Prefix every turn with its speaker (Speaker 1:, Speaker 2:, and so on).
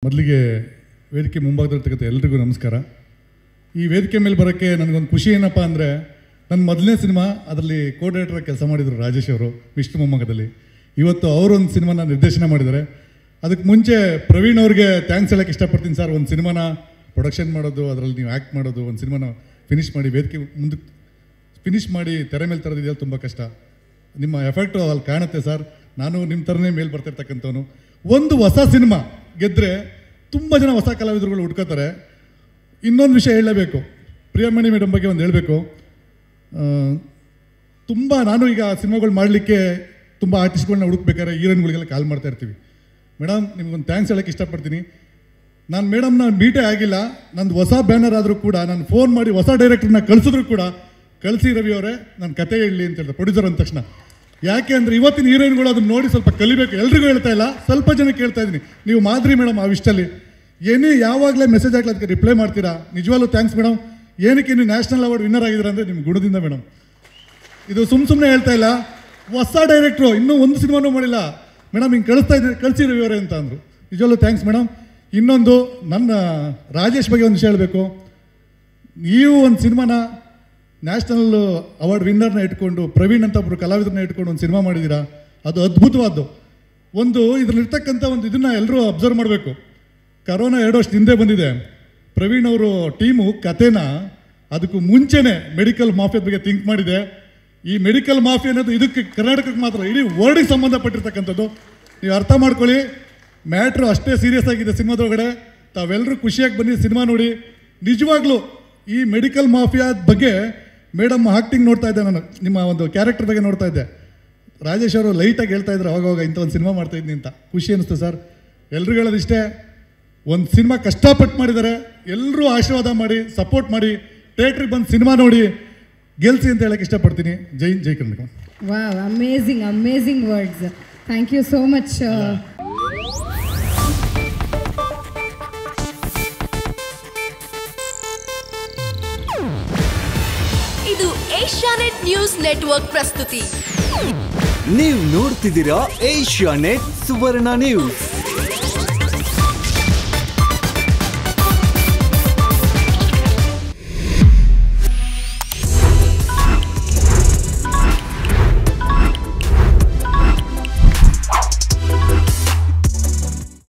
Speaker 1: ಮೊದಲಿಗೆ ವೇದಿಕೆ ಮುಂಭಾಗದಲ್ಲಿರ್ತಕ್ಕಂಥ ಎಲ್ರಿಗೂ ನಮಸ್ಕಾರ ಈ ವೇದಿಕೆ ಮೇಲೆ ಬರೋಕ್ಕೆ ನನಗೊಂದು ಖುಷಿ ಏನಪ್ಪ ಅಂದರೆ ನನ್ನ ಮೊದಲನೇ ಸಿನಿಮಾ ಅದರಲ್ಲಿ ಕೋ ಡೈರೆಕ್ಟರ್ ಕೆಲಸ ಮಾಡಿದರು ರಾಜೇಶ್ ಅವರು ವಿಷ್ಣು ಮೊಮ್ಮಗದಲ್ಲಿ ಇವತ್ತು ಅವರೊಂದು ಸಿನಿಮಾನ ನಿರ್ದೇಶನ ಮಾಡಿದ್ದಾರೆ ಅದಕ್ಕೆ ಮುಂಚೆ ಪ್ರವೀಣ್ ಅವ್ರಿಗೆ ಥ್ಯಾಂಕ್ಸ್ ಹೇಳಕ್ಕೆ ಇಷ್ಟಪಡ್ತೀನಿ ಸರ್ ಒಂದು ಸಿನಿಮಾನ ಪ್ರೊಡಕ್ಷನ್ ಮಾಡೋದು ಅದರಲ್ಲಿ ನೀವು ಆ್ಯಕ್ಟ್ ಮಾಡೋದು ಒಂದು ಸಿನಿಮಾನ ಫಿನಿಷ್ ಮಾಡಿ ವೇದಿಕೆ ಮುಂದಕ್ಕೆ ಫಿನಿಷ್ ಮಾಡಿ ತೆರೆ ಮೇಲೆ ತರೋದಿದೆಯಲ್ಲ ತುಂಬ ಕಷ್ಟ ನಿಮ್ಮ ಎಫೆಕ್ಟು ಅಲ್ಲಿ ಕಾಣುತ್ತೆ ಸರ್ ನಾನು ನಿಮ್ಮ ಥರನೇ ಮೇಲೆ ಬರ್ತಿರ್ತಕ್ಕಂಥವನು ಒಂದು ಹೊಸ ಸಿನಿಮಾ ಗೆದ್ದರೆ ತುಂಬ ಜನ ಹೊಸ ಕಲಾವಿದರುಗಳು ಹುಡ್ಕೋತಾರೆ ಇನ್ನೊಂದು ವಿಷಯ ಹೇಳಲೇಬೇಕು ಪ್ರಿಯಮಣಿ ಮೇಡಮ್ ಬಗ್ಗೆ ಒಂದು ಹೇಳಬೇಕು ತುಂಬ ನಾನು ಈಗ ಸಿನಿಮಾಗಳು ಮಾಡಲಿಕ್ಕೆ ತುಂಬ ಆರ್ಟಿಸ್ಟ್ಗಳನ್ನ ಹುಡುಕ್ಬೇಕಾದ್ರೆ ಹೀರೋಯಿನ್ಗಳಿಗೆಲ್ಲ ಕಾಲ್ ಮಾಡ್ತಾ ಇರ್ತೀವಿ ಮೇಡಮ್ ನಿಮ್ಗೊಂದು ಥ್ಯಾಂಕ್ಸ್ ಹೇಳೋಕ್ಕೆ ಇಷ್ಟಪಡ್ತೀನಿ ನಾನು ಮೇಡಮ್ನ ಮೀಟೇ ಆಗಿಲ್ಲ ನಂದು ಹೊಸ ಬ್ಯಾನರ್ ಆದರೂ ಕೂಡ ನಾನು ಫೋನ್ ಮಾಡಿ ಹೊಸ ಡೈರೆಕ್ಟರ್ನ ಕಳಿಸಿದ್ರು ಕೂಡ ಕಳಿಸಿ ರವಿ ಅವರೇ ನಾನು ಕತೆ ಹೇಳಲಿ ಅಂತ ಹೇಳ್ದೆ ಪ್ರೊಡ್ಯೂಸರ್ ಅಂದ ತಕ್ಷಣ ಯಾಕೆ ಅಂದರೆ ಇವತ್ತಿನ ಹೀರೋಯಿನ್ಗಳು ಅದನ್ನ ನೋಡಿ ಸ್ವಲ್ಪ ಕಲಿಬೇಕು ಎಲ್ರಿಗೂ ಹೇಳ್ತಾ ಇಲ್ಲ ಸ್ವಲ್ಪ ಜನಕ್ಕೆ ಹೇಳ್ತಾ ಇದ್ದೀನಿ ನೀವು ಮಾದ್ರಿ ಮೇಡಮ್ ಆ ವಿಷಯದಲ್ಲಿ ಏನೇ ಯಾವಾಗಲೇ ಮೆಸೇಜ್ ಹಾಕ್ಲಿ ಅದಕ್ಕೆ ರಿಪ್ಲೈ ಮಾಡ್ತೀರಾ ನಿಜವಾಗ್ಲೂ ಥ್ಯಾಂಕ್ಸ್ ಮೇಡಮ್ ಏನಕ್ಕೆ ನೀವು ನ್ಯಾಷನಲ್ ಅವಾರ್ಡ್ ವಿನ್ನರ್ ಆಗಿದ್ದೀರಾ ಅಂದರೆ ನಿಮ್ಮ ಗುಣದಿಂದ ಮೇಡಮ್ ಇದು ಸುಮ್ ಸುಮ್ಮನೆ ಹೇಳ್ತಾ ಇಲ್ಲ ಹೊಸ ಡೈರೆಕ್ಟ್ರು ಇನ್ನೂ ಒಂದು ಸಿನಿಮಾನೂ ಮಾಡಿಲ್ಲ ಮೇಡಮ್ ಹಿಂಗೆ ಕಳಿಸ್ತಾ ಇದ್ದೀನಿ ಕಳಿಸಿ ರವಿಯವರೇ ಅಂತ ಅಂದರು ನಿಜವಲ್ಲೂ ಥ್ಯಾಂಕ್ಸ್ ಮೇಡಮ್ ಇನ್ನೊಂದು ನನ್ನ ರಾಜೇಶ್ ಬಗ್ಗೆ ಒಂದು ವಿಷಯ ಹೇಳಬೇಕು ನೀವು ಒಂದು ಸಿನಿಮಾನ ನ್ಯಾಷನಲ್ ಅವಾರ್ಡ್ ವಿನ್ನರ್ನ ಇಟ್ಕೊಂಡು ಪ್ರವೀಣ್ ಅಂತ ಒಬ್ಬರು ಕಲಾವಿದರನ್ನ ಇಟ್ಕೊಂಡು ಒಂದು ಸಿನಿಮಾ ಮಾಡಿದ್ದೀರಾ ಅದು ಅದ್ಭುತವಾದ್ದು ಒಂದು ಇದರಲ್ಲಿರ್ತಕ್ಕಂಥ ಒಂದು ಇದನ್ನು ಎಲ್ಲರೂ ಅಬ್ಸರ್ವ್ ಮಾಡಬೇಕು ಕರೋನಾ ಎರಡು ವರ್ಷದ ಹಿಂದೆ ಬಂದಿದೆ ಪ್ರವೀಣ್ ಅವರು ಟೀಮು ಕತೆನ ಅದಕ್ಕೂ ಮುಂಚೆನೆ ಮೆಡಿಕಲ್ ಮಾಫಿಯಾದ ಬಗ್ಗೆ ಥಿಂಕ್ ಮಾಡಿದೆ ಈ ಮೆಡಿಕಲ್ ಮಾಫಿಯಾ ಅನ್ನೋದು ಇದಕ್ಕೆ ಕರ್ನಾಟಕಕ್ಕೆ ಮಾತ್ರ ಇಡೀ ವರ್ಲ್ಡಿಗೆ ಸಂಬಂಧಪಟ್ಟಿರ್ತಕ್ಕಂಥದ್ದು ನೀವು ಅರ್ಥ ಮಾಡ್ಕೊಳ್ಳಿ ಮ್ಯಾಟ್ರು ಅಷ್ಟೇ ಸೀರಿಯಸ್ ಆಗಿದೆ ಸಿನಿಮಾದೊಳಗಡೆ ತಾವೆಲ್ಲರೂ ಖುಷಿಯಾಗಿ ಬನ್ನಿ ಸಿನಿಮಾ ನೋಡಿ ನಿಜವಾಗ್ಲೂ ಈ ಮೆಡಿಕಲ್ ಮಾಫಿಯಾದ ಬಗ್ಗೆ ಮೇಡಮ್ ಆಕ್ಟಿಂಗ್ ನೋಡ್ತಾ ಇದ್ದೆ ನಾನು ನಿಮ್ಮ ಒಂದು ಕ್ಯಾರೆಕ್ಟರ್ ಬಗ್ಗೆ ನೋಡ್ತಾ ಇದ್ದೆ ರಾಜೇಶ್ ಅವರು ಲೈಟಾಗಿ ಹೇಳ್ತಾ ಇದ್ರು ಅವಾಗ ಇಂಥ ಒಂದು ಸಿನಿಮಾ ಮಾಡ್ತಾ ಇದ್ದೀನಿ ಅಂತ ಖುಷಿ ಅನಿಸ್ತು ಸರ್ ಎಲ್ರು ಹೇಳೋದಿಷ್ಟೇ ಒಂದು ಸಿನಿಮಾ ಕಷ್ಟಪಟ್ಟು ಮಾಡಿದ್ದಾರೆ ಎಲ್ಲರೂ ಆಶೀರ್ವಾದ ಮಾಡಿ ಸಪೋರ್ಟ್ ಮಾಡಿ ಥಿಯೇಟ್ರಿಗೆ ಬಂದು ಸಿನಿಮಾ ನೋಡಿ ಗೆಲ್ಸಿ ಅಂತ ಹೇಳಕ್ಕೆ ಇಷ್ಟಪಡ್ತೀನಿ ಜೈ ಜೈ Karnataka
Speaker 2: Wow, amazing, amazing words. Thank you so much. Uh,
Speaker 3: ಇದು ಏಷ್ಯಾನೆಟ್ ನ್ಯೂಸ್ ನೆಟ್ವರ್ಕ್ ಪ್ರಸ್ತುತಿ
Speaker 4: ನೀವು ನೋಡ್ತಿದ್ದೀರಾ ಏಷ್ಯಾ ನೆಟ್ ಸುವರ್ಣ ನ್ಯೂಸ್